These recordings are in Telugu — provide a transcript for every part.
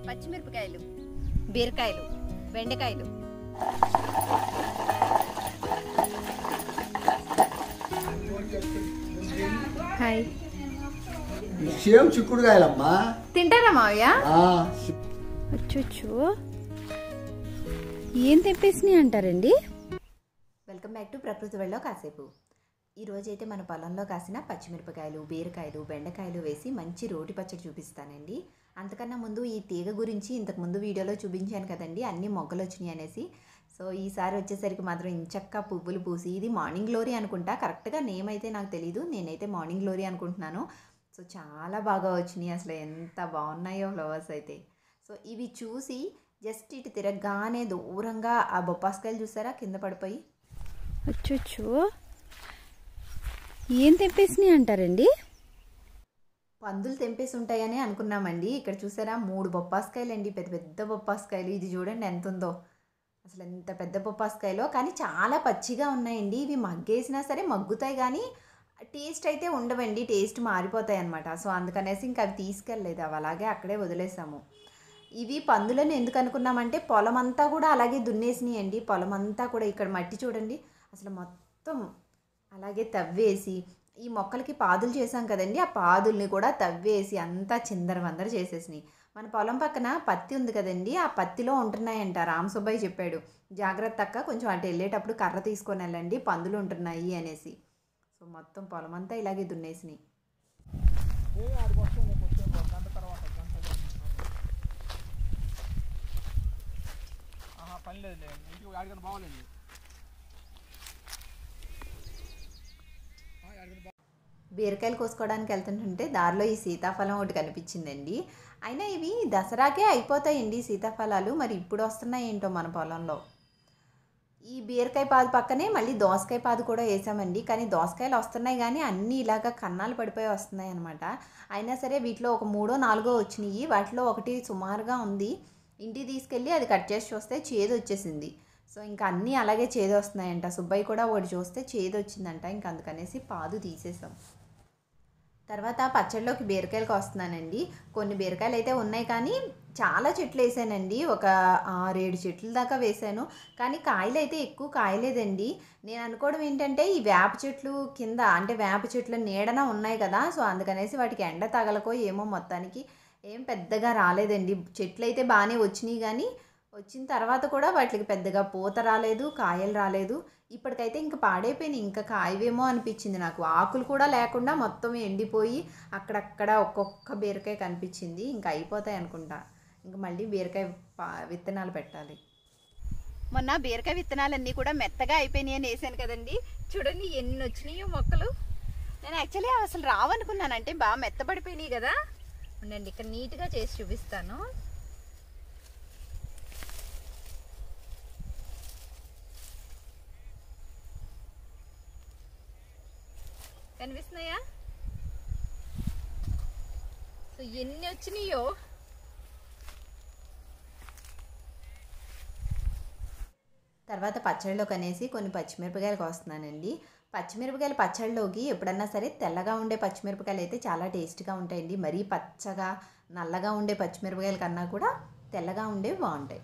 పచ్చిమిరపకాయలు బీరకాయలు బెండకాయలు హాయ్ సేమ్ చిక్కుడుకాయలమ్మా తింటారా మావయ్య ఆ, అచ్చొచ్చు ఏం తెప్పేసినాయి అంటారండి వెల్కమ్ బ్యాక్ టు ప్రకృతి వెళ్ళలో కాసేపు ఈరోజు అయితే మన పొలంలో కాసిన పచ్చిమిరపకాయలు బీరకాయలు బెండకాయలు వేసి మంచి రోటి పచ్చడి చూపిస్తానండి అంతకన్నా ముందు ఈ తీగ గురించి ఇంతకు ముందు వీడియోలో చూపించాను కదండి అన్ని మొగ్గలు వచ్చినాయి అనేసి సో ఈసారి వచ్చేసరికి మాత్రం ఇంచక్క పువ్వులు పూసి ఇది మార్నింగ్ గ్లోరీ అనుకుంటా కరెక్ట్గా నేమ్ అయితే నాకు తెలీదు నేనైతే మార్నింగ్ గ్లోరీ అనుకుంటున్నాను సో చాలా బాగా వచ్చినాయి అసలు ఎంత బాగున్నాయో ఫ్లవర్స్ అయితే సో ఇవి చూసి జస్ట్ ఇటు తిరగగానే దూరంగా ఆ బొప్పాస్కాయలు చూసారా కింద పడిపోయి అచ్చొచ్చు ఏం తెప్పేసినాయి అంటారండి పందులు తెంపేసి ఉంటాయని అనుకున్నామండి ఇక్కడ చూసారా మూడు బొప్పాస్కాయలు అండి పెద్ద పెద్ద బొప్పాస్కాయలు ఇది చూడండి ఎంత ఉందో అసలు ఎంత పెద్ద బొప్పాస్కాయలో కానీ చాలా పచ్చిగా ఉన్నాయండి ఇవి మగ్గేసినా సరే మగ్గుతాయి కానీ టేస్ట్ అయితే ఉండవండి టేస్ట్ మారిపోతాయి అనమాట సో అందుకనేసి ఇంకా అవి తీసుకెళ్ళలేదు అవి అలాగే అక్కడే వదిలేసాము ఇవి పందులను ఎందుకు అనుకున్నామంటే పొలం అంతా కూడా అలాగే దున్నేసినాయండి పొలం అంతా కూడా ఇక్కడ మట్టి చూడండి అసలు మొత్తం అలాగే తవ్వేసి ఈ మొక్కలకి పాదులు చేసాం కదండి ఆ పాదుల్ని కూడా తవ్వేసి అంతా చిందరవందర చేసేసినాయి మన పొలం పక్కన పత్తి ఉంది కదండి ఆ పత్తిలో ఉంటున్నాయంట రామ్ సుబ్బయ్య చెప్పాడు జాగ్రత్త అక్క కొంచెం అటు వెళ్ళేటప్పుడు కర్ర తీసుకొని వెళ్ళండి పందులు ఉంటున్నాయి అనేసి సో మొత్తం పొలం అంతా ఇలాగే దున్నేసినాయి ఆహా పని లేదులే ఇంటికి ఆడికని బాగోలేదు బీరకాయలు కోసుకోవడానికి వెళ్తుంటుంటే దారిలో ఈ సీతాఫలం ఒకటి కనిపించిందండి అయినా ఇవి దసరాకే అయిపోతాయండి సీతాఫలాలు మరి ఇప్పుడు వస్తున్నాయి ఏంటో మన పొలంలో ఈ బీరకాయ పాదు పక్కనే మళ్ళీ దోసకాయ పాదు కూడా వేసామండి కానీ దోసకాయలు వస్తున్నాయి కానీ అన్నీ ఇలాగ కన్నాలు పడిపోయి వస్తున్నాయి అనమాట అయినా సరే వీటిలో ఒక మూడో నాలుగో వచ్చినాయి వాటిలో ఒకటి సుమారుగా ఉంది ఇంటికి తీసుకెళ్ళి అది కట్ చేసి చూస్తే చేదు వచ్చేసింది సో ఇంకా అన్నీ అలాగే చేదు వస్తున్నాయంట సుబ్బయ్య కూడా ఒకటి చూస్తే చేదు వచ్చిందంట ఇంకా అందుకనేసి పాదు తీసేసాం తర్వాత పచ్చడిలోకి బీరకాయలకు వస్తున్నానండి కొన్ని బీరకాయలు అయితే ఉన్నాయి కానీ చాలా చెట్లు వేసానండి ఒక ఆరేడు చెట్ల దాకా వేసాను కానీ కాయలు అయితే ఎక్కువ కాయలేదండి నేను అనుకోవడం ఏంటంటే ఈ వేప చెట్లు కింద అంటే వేప చెట్లు నీడన ఉన్నాయి కదా సో అందుకనేసి వాటికి ఎండ తగలకో ఏమో మొత్తానికి ఏం పెద్దగా రాలేదండి చెట్లు అయితే బాగానే వచ్చినాయి కానీ వచ్చిన తర్వాత కూడా వాటికి పెద్దగా పూత రాలేదు కాయలు రాలేదు ఇప్పటికైతే ఇంకా పాడైపోయినాయి ఇంకా కాయవేమో అనిపించింది నాకు ఆకులు కూడా లేకుండా మొత్తం ఎండిపోయి అక్కడక్కడ ఒక్కొక్క బీరకాయ కనిపించింది ఇంకా అయిపోతాయి అనుకుంటా ఇంకా మళ్ళీ బీరకాయ పా- విత్తనాలు పెట్టాలి మొన్న బీరకాయ విత్తనాలన్నీ కూడా మెత్తగా అయిపోయినాయి అని వేసాను కదండి చూడండి ఎన్ని వచ్చినాయో మొక్కలు నేను యాక్చువల్లీ అసలు రావనుకున్నాను అంటే బాగా మెత్తబడిపోయినాయి కదా ఉండండి ఇక్కడ నీట్గా చేసి చూపిస్తాను కనిపిస్తున్నాయా సో ఎన్ని వచ్చినాయో తర్వాత పచ్చడిలోకి అనేసి కొన్ని పచ్చిమిరపకాయలు కోస్తున్నానండి పచ్చిమిరపకాయలు పచ్చడిలోకి ఎప్పుడన్నా సరే తెల్లగా ఉండే పచ్చిమిరపకాయలు అయితే చాలా టేస్ట్గా ఉంటాయండి మరీ పచ్చగా నల్లగా ఉండే పచ్చిమిరపకాయల కన్నా కూడా తెల్లగా ఉండేవి బాగుంటాయి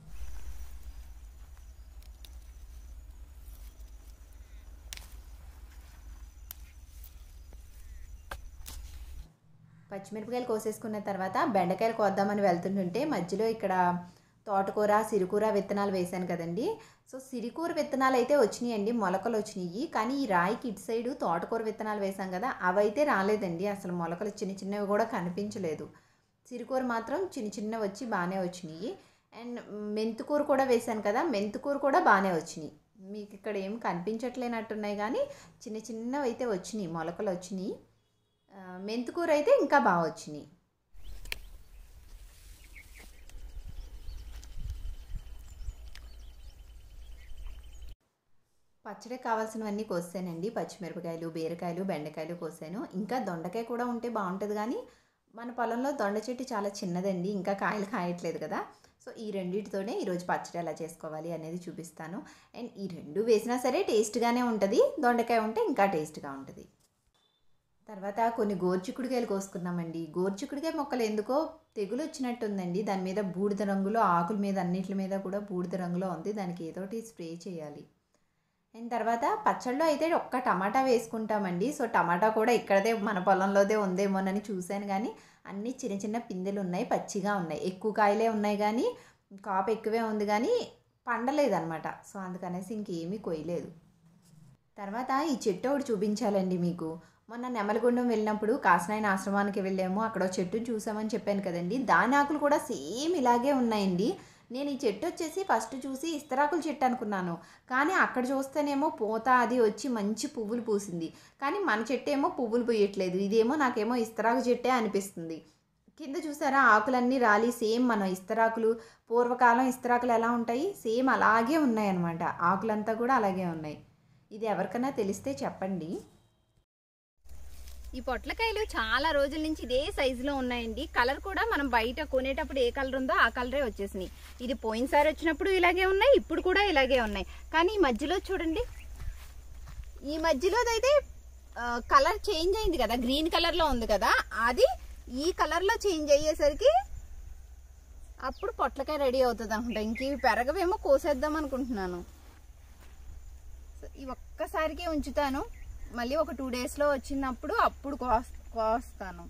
పచ్చిమిరపకాయలు కోసేసుకున్న తర్వాత బెండకాయలు కోద్దామని వెళ్తుంటుంటే మధ్యలో ఇక్కడ తోటకూర సిరికూర విత్తనాలు వేశాను కదండి సో సిరికూర విత్తనాలు అయితే వచ్చినాయండి మొలకలు వచ్చినాయి కానీ ఈ రాయికి ఇటు సైడు తోటకూర విత్తనాలు వేశాం కదా అవైతే రాలేదండి అసలు మొలకలు చిన్న చిన్నవి కూడా కనిపించలేదు సిరికూర మాత్రం చిన్న చిన్నవి వచ్చి బాగానే వచ్చినాయి అండ్ మెంతుకూర కూడా వేశాను కదా మెంతుకూర కూడా బాగానే వచ్చినాయి మీకు ఇక్కడ ఏం కనిపించట్లేనట్టున్నాయి కానీ చిన్న చిన్నవి అయితే వచ్చినాయి మొలకలు వచ్చినాయి ఆ, మెంతికూర అయితే ఇంకా బాగా వచ్చినాయి పచ్చడికి కావాల్సినవన్నీ కోసానండి పచ్చిమిరపకాయలు బీరకాయలు బెండకాయలు కోసాను ఇంకా దొండకాయ కూడా ఉంటే బాగుంటుంది కానీ మన పొలంలో దొండ చెట్టు చాలా చిన్నదండి ఇంకా కాయలు కాయట్లేదు కదా సో ఈ రెండింటితోనే ఈరోజు పచ్చడి ఎలా చేసుకోవాలి అనేది చూపిస్తాను అండ్ ఈ రెండు వేసినా సరే టేస్ట్గానే ఉంటుంది దొండకాయ ఉంటే ఇంకా టేస్ట్గా ఉంటుంది తర్వాత కొన్ని గోర్చిక్కుడికాయలు కోసుకున్నామండి గోర్చిక్కుడికాయ మొక్కలు ఎందుకో తెగులు వచ్చినట్టుందండి దాని మీద బూడిద రంగులో ఆకుల మీద అన్నిటి మీద కూడా బూడిద రంగులో ఉంది దానికి ఏదో ఒకటి స్ప్రే చేయాలి అండ్ తర్వాత పచ్చళ్ళు అయితే ఒక్క టమాటా వేసుకుంటామండి సో టమాటా కూడా ఇక్కడదే మన పొలంలోదే ఉందేమోనని చూశాను కానీ అన్నీ చిన్న చిన్న పిందెలు ఉన్నాయి పచ్చిగా ఉన్నాయి ఎక్కువ కాయలే ఉన్నాయి కానీ కాపు ఎక్కువే ఉంది కానీ పండలేదన్నమాట సో అందుకనేసి ఇంకేమీ కొయ్యలేదు తర్వాత ఈ చెట్టు ఒకటి చూపించాలండి మీకు మొన్న నెమలగుండం వెళ్ళినప్పుడు కాసనాయన ఆశ్రమానికి వెళ్ళాము అక్కడ ఒక చెట్టుని చూసామని చెప్పాను కదండి దాని ఆకులు కూడా సేమ్ ఇలాగే ఉన్నాయండి నేను ఈ చెట్టు వచ్చేసి ఫస్ట్ చూసి ఇస్తరాకుల చెట్టు అనుకున్నాను కానీ అక్కడ చూస్తేనేమో పూత అది వచ్చి మంచి పువ్వులు పూసింది కానీ మన చెట్టు ఏమో పువ్వులు పూయట్లేదు ఇదేమో నాకేమో ఇస్తరాకు చెట్టే అనిపిస్తుంది కింద చూసారా ఆకులన్నీ రాలి సేమ్ మన ఇస్తరాకులు పూర్వకాలం ఇస్తరాకులు ఎలా ఉంటాయి సేమ్ అలాగే ఉన్నాయి అన్నమాట ఆకులంతా కూడా అలాగే ఉన్నాయి ఇది ఎవరికైనా తెలిస్తే చెప్పండి ఈ పొట్లకాయలు చాలా రోజుల నుంచి ఇదే సైజులో ఉన్నాయండి కలర్ కూడా మనం బయట కొనేటప్పుడు ఏ కలర్ ఉందో ఆ కలరే వచ్చేసినాయి ఇది పోయినసారి వచ్చినప్పుడు ఇలాగే ఉన్నాయి ఇప్పుడు కూడా ఇలాగే ఉన్నాయి కానీ ఈ మధ్యలో చూడండి ఈ మధ్యలో అయితే కలర్ చేంజ్ అయింది కదా గ్రీన్ కలర్ లో ఉంది కదా అది ఈ కలర్ లో చేంజ్ అయ్యేసరికి అప్పుడు పొట్లకాయ రెడీ అవుతుంది అనుకుంటా ఇంక ఇవి పెరగవేమో కోసేద్దాం అనుకుంటున్నాను సో ఇవి ఒక్కసారికే ఉంచుతాను మళ్ళీ ఒక టూ డేస్లో వచ్చినప్పుడు అప్పుడు కోస్ కోస్తాను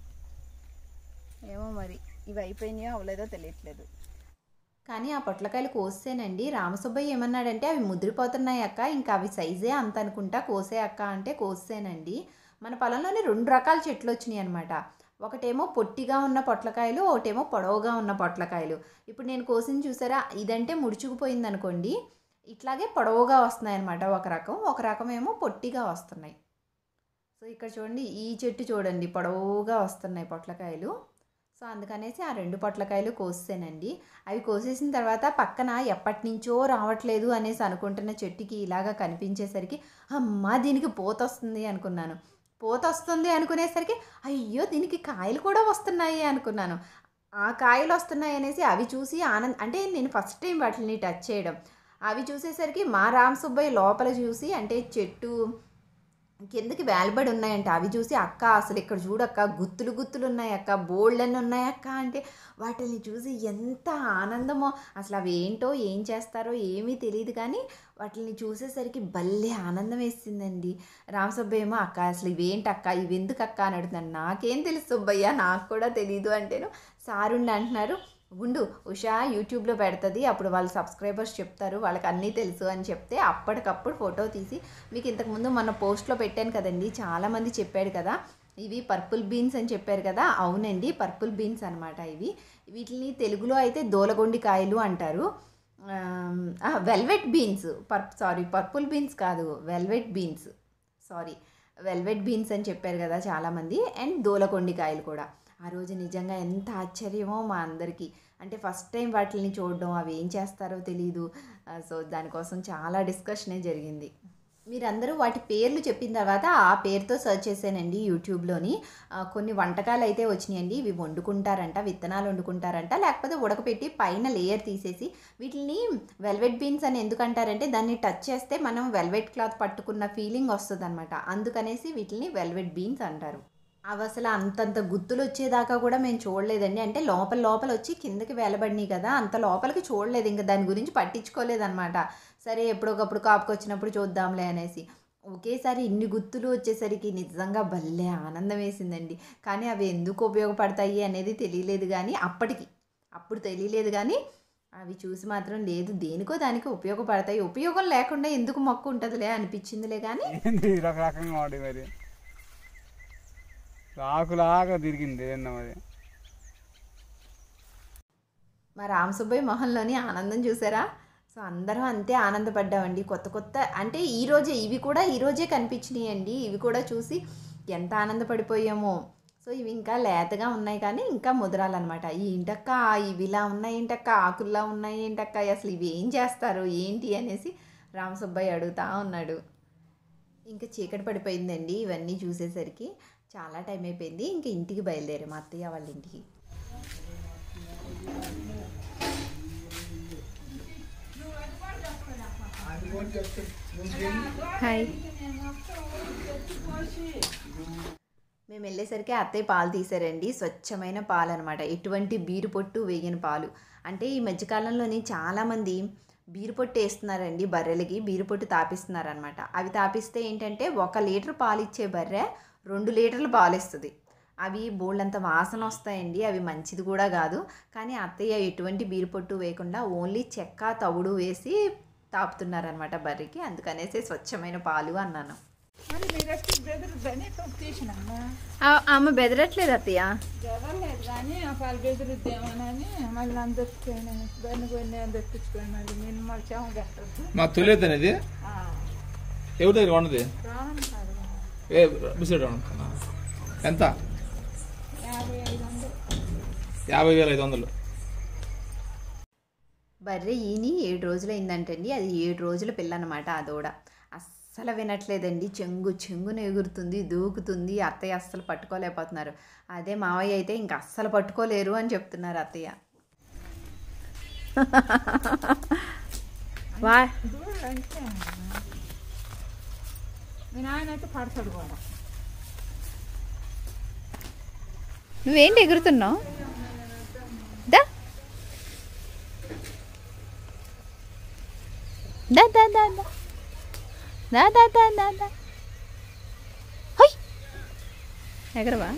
ఏమో మరి ఇవి అయిపోయినాయో అవలేదో తెలియట్లేదు కానీ ఆ పొట్లకాయలు కోసేనండి రామసుబ్బయ్య ఏమన్నాడంటే అవి ముదిరిపోతున్నాయి అక్క ఇంకా అవి సైజే అంత అనుకుంటా కోసే అక్క అంటే కోసేనండి మన పొలంలోనే రెండు రకాల చెట్లు వచ్చినాయి అనమాట ఒకటేమో పొట్టిగా ఉన్న పొట్లకాయలు ఒకటేమో పొడవుగా ఉన్న పొట్లకాయలు ఇప్పుడు నేను కోసింది చూసారా ఇదంటే ముడుచుకుపోయింది అనుకోండి ఇట్లాగే పొడవుగా వస్తున్నాయి అనమాట ఒక రకం ఒక రకం ఏమో పొట్టిగా వస్తున్నాయి సో ఇక్కడ చూడండి ఈ చెట్టు చూడండి పొడవుగా వస్తున్నాయి పొట్లకాయలు సో అందుకనేసి ఆ రెండు పొట్లకాయలు కోసేనండి అవి కోసేసిన తర్వాత పక్కన ఎప్పటి నుంచో రావట్లేదు అనేసి అనుకుంటున్న చెట్టుకి ఇలాగా కనిపించేసరికి అమ్మా దీనికి పోత వస్తుంది అనుకున్నాను పోత వస్తుంది అనుకునేసరికి అయ్యో దీనికి కాయలు కూడా వస్తున్నాయి అనుకున్నాను ఆ కాయలు వస్తున్నాయి అనేసి అవి చూసి ఆనంద్ అంటే నేను ఫస్ట్ టైం వాటిని టచ్ చేయడం అవి చూసేసరికి మా రామ్ సుబ్బయ్య లోపల చూసి అంటే చెట్టు కిందకి వేలబడి ఉన్నాయంట అవి చూసి అక్క అసలు ఇక్కడ చూడక్క గుత్తులు గుత్తులు ఉన్నాయి అక్క బోల్డన్ని ఉన్నాయి అక్క అంటే వాటిని చూసి ఎంత ఆనందమో అసలు అవి ఏంటో ఏం చేస్తారో ఏమీ తెలియదు కానీ వాటిని చూసేసరికి భలే ఆనందం వేసిందండి రామ సుబ్బయ్య ఏమో అక్క అసలు ఇవేంటి అక్క ఇవి ఎందుకు అక్క అని అడుగుతున్నాను నాకేం తెలుసు సుబ్బయ్య నాకు కూడా తెలియదు అంటేను సారుండి అంటున్నారు ఉండు ఉషా యూట్యూబ్లో పెడుతుంది అప్పుడు వాళ్ళ సబ్స్క్రైబర్స్ చెప్తారు వాళ్ళకి అన్నీ తెలుసు అని చెప్తే అప్పటికప్పుడు ఫోటో తీసి మీకు ఇంతకుముందు మన పోస్ట్లో పెట్టాను కదండి చాలామంది చెప్పాడు కదా ఇవి పర్పుల్ బీన్స్ అని చెప్పారు కదా అవునండి పర్పుల్ బీన్స్ అనమాట ఇవి వీటిని తెలుగులో అయితే దోలగొండి కాయలు అంటారు వెల్వెట్ బీన్స్ పర్ సారీ పర్పుల్ బీన్స్ కాదు velvet beans sorry velvet beans అని చెప్పారు కదా చాలామంది అండ్ దోలకొండి కాయలు కూడా ఆ రోజు నిజంగా ఎంత ఆశ్చర్యమో మా అందరికీ అంటే ఫస్ట్ టైం వాటిని చూడడం అవి ఏం చేస్తారో తెలియదు సో దానికోసం చాలా డిస్కషనే జరిగింది మీరందరూ వాటి పేర్లు చెప్పిన తర్వాత ఆ పేరుతో సెర్చ్ చేశానండి యూట్యూబ్లోని ఆ, కొన్ని వంటకాలు అయితే వచ్చినాయండి ఇవి వండుకుంటారంట విత్తనాలు వండుకుంటారంట లేకపోతే ఉడకపెట్టి పైన లేయర్ తీసేసి వీటిని వెల్వెట్ బీన్స్ అని ఎందుకు అంటారంటే దాన్ని టచ్ చేస్తే మనం వెల్వెట్ క్లాత్ పట్టుకున్న ఫీలింగ్ వస్తుంది అనమాట అందుకనేసి వీటిని వెల్వెట్ బీన్స్ అంటారు అవి అసలు అంతంత గుత్తులు వచ్చేదాకా కూడా మేము చూడలేదండి అంటే లోపల లోపల వచ్చి కిందకి వేలబడినాయి కదా అంత లోపలికి చూడలేదు ఇంకా దాని గురించి పట్టించుకోలేదన్నమాట సరే ఎప్పుడొకప్పుడు కాపుకొచ్చినప్పుడు చూద్దాంలే అనేసి ఒకేసారి ఇన్ని గుత్తులు వచ్చేసరికి నిజంగా భలే ఆనందం వేసిందండి కానీ అవి ఎందుకు ఉపయోగపడతాయి అనేది తెలియలేదు కానీ అప్పటికి అప్పుడు తెలియలేదు కానీ అవి చూసి మాత్రం లేదు దేనికో దానికి ఉపయోగపడతాయి ఉపయోగం లేకుండా ఎందుకు మొక్క ఉంటుందిలే అనిపించిందిలే కానీ ఏంది రకరకంగా వాడి మరి ఆకులాగా తిరిగింది ఏందో మరి మా రామసుబ్బయ్య మొహంలోని ఆనందం చూసారా సో అందరం అంతే ఆనందపడ్డామండి కొత్త కొత్త అంటే ఈ రోజే ఇవి కూడా ఈ రోజే కనిపించినాయి అండి ఇవి కూడా చూసి ఎంత ఆనందపడిపోయామో సో ఇవి ఇంకా లేతగా ఉన్నాయి కానీ ఇంకా ముదరాలన్నమాట ఏంటక్క ఇవి ఇలా ఉన్నాయి ఏంటక్క ఆకుల్లా ఉన్నాయి ఏంటక్క అసలు ఇవి ఏం చేస్తారు ఏంటి అనేసి రామసుబ్బయ్య అడుగుతా ఉన్నాడు ఇంకా చీకటి పడిపోయిందండి ఇవన్నీ చూసేసరికి చాలా టైం అయిపోయింది ఇంకా ఇంటికి బయలుదేరాం మా అత్తయ్య వాళ్ళ ఇంటికి హాయ్ మేము వెళ్ళేసరికి అత్తయ్య పాలు తీసారండి స్వచ్ఛమైన పాలు అనమాట ఎటువంటి బీరు పొట్టు వేయని పాలు అంటే ఈ మధ్యకాలంలోని చాలామంది బీరు పొట్టు వేస్తున్నారండి బర్రెలకి బీరు పొట్టు తాపిస్తున్నారనమాట అవి తాపిస్తే ఏంటంటే ఒక లీటర్ పాలు ఇచ్చే బర్రె రెండు లీటర్లు పాలు ఇస్తుంది అవి బోళ్ళంత వాసన వస్తాయండి అవి మంచిది కూడా కాదు కానీ అత్తయ్య ఎటువంటి బీరు పొట్టు వేయకుండా ఓన్లీ చెక్క తవుడు వేసి తాపుతున్నారనమాట బర్రెకి అందుకనేసి స్వచ్ఛమైన పాలు అన్నాను మరి మీరు వచ్చి బెదురుద్దని తీసినమ్మా ఆ- ఆమె బెదరట్లేదు అత్తయ్య జరగలేదు కానీ ఆ పాలు బెదురుద్దేమోనని మళ్ళీ అందరికి దాన్ని కొన్ని తెప్పించుకొని మళ్ళీ నేను మళ్ళీ చెమ కట్టద్దు మాకు తెలియదు అనేది ఎవరి దగ్గర ఉన్నది ప్రాణం కాదు ఏ బిస్కెట్ ఎంత యాభై ఐదు వందలు యాభై వేల ఐదు వందలు బర్రె ఈని ఏడు రోజులు అయిందంటండి అది ఏడు రోజుల పిల్ల అనమాట ఆ దూడ అస్సలు వినట్లేదండి చెంగు చెంగున ఎగురుతుంది దూకుతుంది అత్తయ్య అస్సలు పట్టుకోలేకపోతున్నారు అదే మావయ్య అయితే ఇంక అస్సలు పట్టుకోలేరు అని చెప్తున్నారు అత్తయ్య వా దూరం అంటే మీ నాయన అయితే పడతాడు కూడా నువ్వేంటి ఎగురుతున్నావు దా దా దా దా దా దా దా దా దా దా హొయ్ ఎగరవా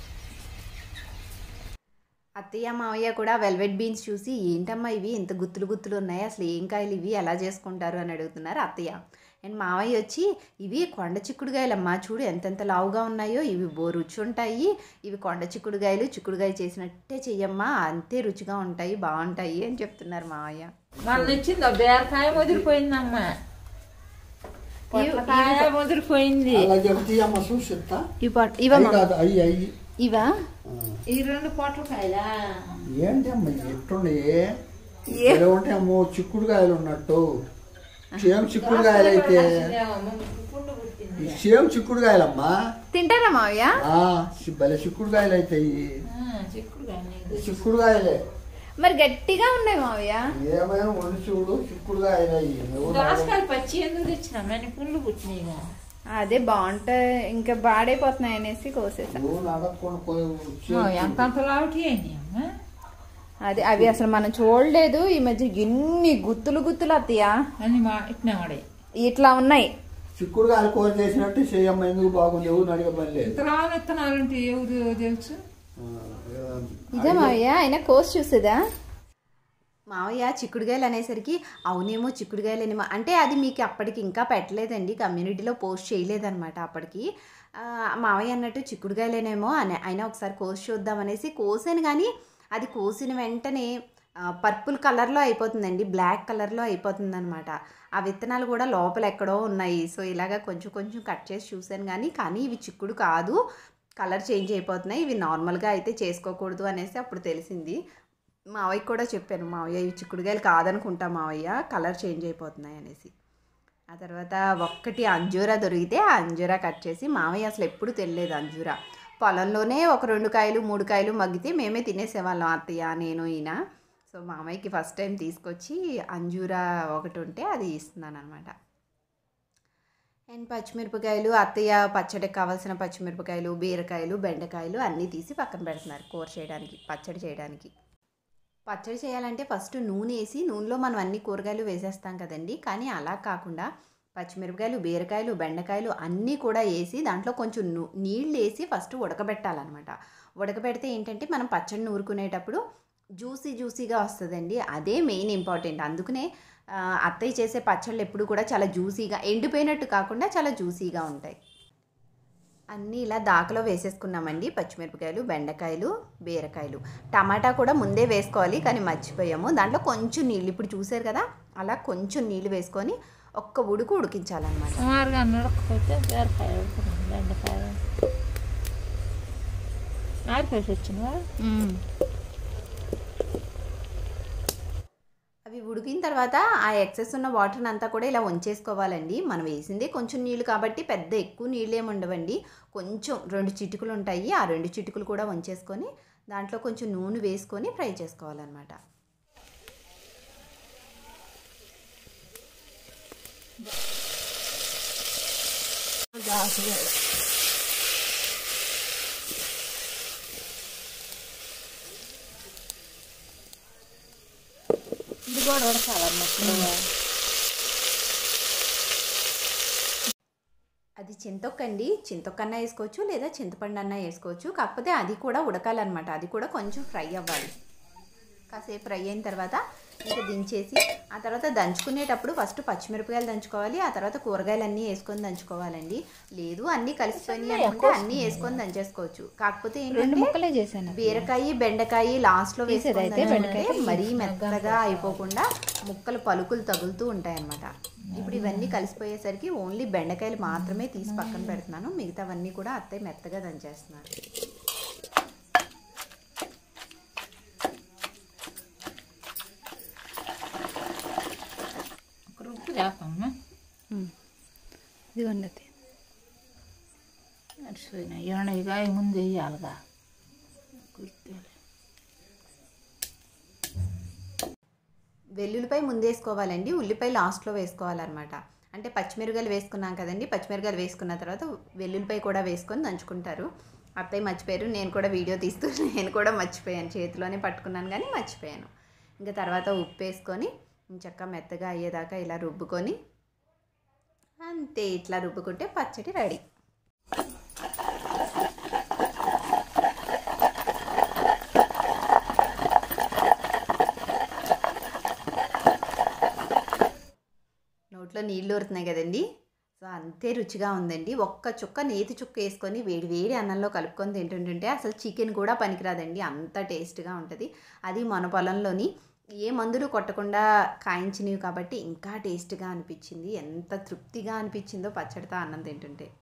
అత్తయ్య మావయ్య కూడా వెల్వెట్ బీన్స్ చూసి ఏంటమ్మా ఇవి ఇంత గుత్తులు గుత్తులు ఉన్నాయి అసలు ఏం కాయలు ఇవి ఎలా చేసుకుంటారు అని అడుగుతున్నారు అత్తయ్య అండ్ మావయ్య వచ్చి ఇవి కొండ చిక్కుడుగాయలమ్మా చూడు ఎంతెంత లావుగా ఉన్నాయో ఇవి బో రుచి ఉంటాయి ఇవి కొండ చిక్కుడుగాయలు చిక్కుడుగాయ చేసినట్టే చెయ్యమ్మా అంతే రుచిగా ఉంటాయి బాగుంటాయి అని చెప్తున్నారు మావయ్య మన ఇచ్చింది బీరకాయ ముదిరిపోయిందమ్మా పొట్లకాయ ముదిరిపోయింది అలా చెబితే అమ్మ చూసిస్తా ఇవి పట్- అవి ఇవమ్మా కాదు అయ్యి అయ్యి ఇవా ఈ రెండు పొట్లకాయలా ఏంటి అమ్మ ఎట్టుండే ఎలా ఉంటే అమ్మో చిక్కుడుకాయలు ఉన్నట్టు సేమ్ చిక్కుడుకాయలు అయితే పుండు పుట్టింది ఈ సేమ్ చిక్కుడుకాయలమ్మా తింటారా మావయ్య ఆ, చి- భలే చిక్కుడుకాయలు అవుతాయి చిక్కుడుకాయ చిక్కుడుకాయలే మరి గట్టిగా ఉన్నాయి మావయ్య ఏమైనా వండి చూడు చిక్కుడుకాయలు అయ్యి నువ్వు దోసకాయలు పచ్చి ఎందుకు తెచ్చినా మరి పుండ్లు పుట్టినాయిగా అదే బాగుంటాయి ఇంకా బాడైపోతున్నాయి అనేసి కోసేసా నువ్వు నడకుండా పోయి వచ్చి- ఎంత అంత లావుటి అయినాయి అమ్మా అదే అవి అసలు మనం చూడలేదు ఈ మధ్య ఎన్ని గుత్తులు గుత్తులు అత్తయ్య అని మా ఇట్లా వాడే ఇట్లా ఉన్నాయి చిక్కుడుకాయలు కూర చేసినట్టు చేయమ్మ ఎందుకు బాగుంది ఎవరు అడిగే పని లేదు ఇంత లావు విత్తనాలు ఉంటే ఎవరు తెలుసు ఆ, ఇదే మావయ్య అయినా కోసి చూసేదా మావయ్య చిక్కుడుగాయలు అనేసరికి అవునేమో చిక్కుడుగాయలు అనేమో అంటే అది మీకు అప్పటికి ఇంకా పెట్టలేదండి కమ్యూనిటీలో పోస్ట్ చేయలేదన్నమాట అప్పటికి ఆ, మావయ్య అన్నట్టు చిక్కుడుగాయలేనేమో అని అయినా ఒకసారి కోసి చూద్దాం అనేసి కోసాను కానీ అది కోసిన వెంటనే పర్పుల్ కలర్లో అయిపోతుందండి బ్లాక్ కలర్లో అయిపోతుంది అనమాట ఆ విత్తనాలు కూడా లోపల ఎక్కడో ఉన్నాయి సో ఇలాగ కొంచెం కొంచెం కట్ చేసి చూశాను కానీ కానీ ఇవి చిక్కుడు కాదు కలర్ చేంజ్ అయిపోతున్నాయి ఇవి నార్మల్గా అయితే చేసుకోకూడదు అనేసి అప్పుడు తెలిసింది మావయ్యకి కూడా చెప్పాను మావయ్య ఇవి చిక్కుడుకాయలు కాదనుకుంటా మావయ్య కలర్ చేంజ్ అయిపోతున్నాయి అనేసి ఆ తర్వాత ఒక్కటి అంజూరా దొరికితే ఆ అంజూరా కట్ చేసి మావయ్య అసలు ఎప్పుడు తెలియలేదు అంజూరా పొలంలోనే ఒక రెండు కాయలు మూడు కాయలు మగ్గితే మేమే తినేసేవాళ్ళం అత్తయ్య నేను ఈయన సో మామయ్యకి ఫస్ట్ టైం తీసుకొచ్చి అంజూరా ఒకటి ఉంటే అది ఇస్తున్నాను అనమాట అండ్ పచ్చిమిరపకాయలు అత్తయ్య పచ్చడికి కావాల్సిన పచ్చిమిరపకాయలు బీరకాయలు బెండకాయలు అన్నీ తీసి పక్కన పెడుతున్నారు కూర చేయడానికి పచ్చడి చేయడానికి పచ్చడి చేయాలంటే ఫస్ట్ నూనె వేసి నూనెలో మనం అన్ని కూరగాయలు వేసేస్తాం కదండి కానీ అలా కాకుండా పచ్చిమిరపకాయలు బీరకాయలు బెండకాయలు అన్నీ కూడా వేసి దాంట్లో కొంచెం ను- నీళ్ళు వేసి ఫస్ట్ ఉడకబెట్టాలన్నమాట ఉడకబెడితే ఏంటంటే మనం పచ్చడి నూరుకునేటప్పుడు జ్యూసీ జ్యూసీగా వస్తుందండి అదే మెయిన్ ఇంపార్టెంట్ అందుకనే ఆ, అత్తయ్య చేసే పచ్చళ్ళు ఎప్పుడు కూడా చాలా జ్యూసీగా ఎండిపోయినట్టు కాకుండా చాలా జ్యూసీగా ఉంటాయి అన్నీ ఇలా దాకలో వేసేసుకున్నామండి పచ్చిమిరపకాయలు బెండకాయలు బీరకాయలు టమాటా కూడా ముందే వేసుకోవాలి కానీ మర్చిపోయాము దాంట్లో కొంచెం నీళ్ళు ఇప్పుడు చూసారు కదా అలా కొంచెం నీళ్ళు వేసుకొని ఒక్క ఉడుకు ఉడికించాలన్నమాట సుమారుగా నడకపోతే బీరకాయ ఉడుకుతుంది బెండకాయ ఆరిపోయి వచ్చిందా అవి ఉడికిన తర్వాత ఆ ఎక్సెస్ ఉన్న వాటర్ని అంతా కూడా ఇలా వంచేసుకోవాలండి మనం వేసిందే కొంచెం నీళ్ళు కాబట్టి పెద్ద ఎక్కువ నీళ్ళు ఏమి ఉండవండి కొంచెం రెండు చిటుకులు ఉంటాయి ఆ రెండు చిటుకులు కూడా వంచేసుకొని దాంట్లో కొంచెం నూనె వేసుకొని ఫ్రై చేసుకోవాలన్నమాట కూడా ఉడకాలన్నప్పుడు అది చింతొక్క అండి చింతొక్క అన్న వేసుకోవచ్చు లేదా చింతపండు అన్న వేసుకోవచ్చు కాకపోతే అది కూడా ఉడకాలన్నమాట అది కూడా కొంచెం ఫ్రై అవ్వాలి కాసేపు ఫ్రై అయిన తర్వాత ఇంకా దించేసి ఆ తర్వాత దంచుకునేటప్పుడు ఫస్ట్ పచ్చిమిరపకాయలు దంచుకోవాలి ఆ తర్వాత కూరగాయలు అన్నీ వేసుకొని దంచుకోవాలండి లేదు అన్నీ కలిసిపోయినాయి అనుకుంటే అన్నీ వేసుకొని దంచేసుకోవచ్చు కాకపోతే రెండు ఏంటంటే ముక్కలే చేశాను బీరకాయ బెండకాయ లాస్ట్లో తీసేదైతే వేసుకుంటే బెండకాయ మరీ మెత్తగా అయిపోకుండా ముక్కలు పలుకులు తగులుతూ ఉంటాయి అన్నమాట ఇప్పుడు ఇవన్నీ కలిసిపోయేసరికి ఓన్లీ బెండకాయలు మాత్రమే తీసి పక్కన పెడుతున్నాను మిగతావన్నీ కూడా అత్తయ్య మెత్తగా దంచేస్తున్నారు ఒక ఉప్పు చేస్తాము ఇదిగోండి అది మర్చిపోయినా ఏమన్నా ముందు వేయాలిగా గుర్తులే వెల్లుల్లిపాయ ముందేసుకోవాలండి ఉల్లిపాయ లాస్ట్లో వేసుకోవాలన్నమాట అంటే పచ్చిమిరకాయలు వేసుకున్నాం కదండి పచ్చిమిరకాయలు వేసుకున్న తర్వాత వెల్లుల్లిపాయ కూడా వేసుకొని దంచుకుంటారు అత్తయ్య మర్చిపోయారు నేను కూడా వీడియో తీస్తూ నేను కూడా మర్చిపోయాను చేతిలోనే పట్టుకున్నాను కానీ మర్చిపోయాను ఇంకా తర్వాత ఉప్పు వేసుకొని చక్కగా మెత్తగా అయ్యేదాకా ఇలా రుబ్బుకొని అంతే ఇట్లా రుబ్బుకుంటే పచ్చడి రెడీ నోట్లో నీళ్ళు ఊరుతున్నాయి కదండి సో అంతే రుచిగా ఉందండి ఒక్క చుక్క నేతి చుక్క వేసుకొని వేడి వేడి అన్నంలో కలుపుకొని తింటుంటుంటే అసలు చికెన్ కూడా పనికిరాదండి అంత టేస్ట్గా ఉంటుంది అది మన పొలంలోని ఏ మందులు కొట్టకుండా కాయించినవి కాబట్టి ఇంకా టేస్ట్గా అనిపించింది ఎంత తృప్తిగా అనిపించిందో పచ్చడితో అన్నం తింటుంటే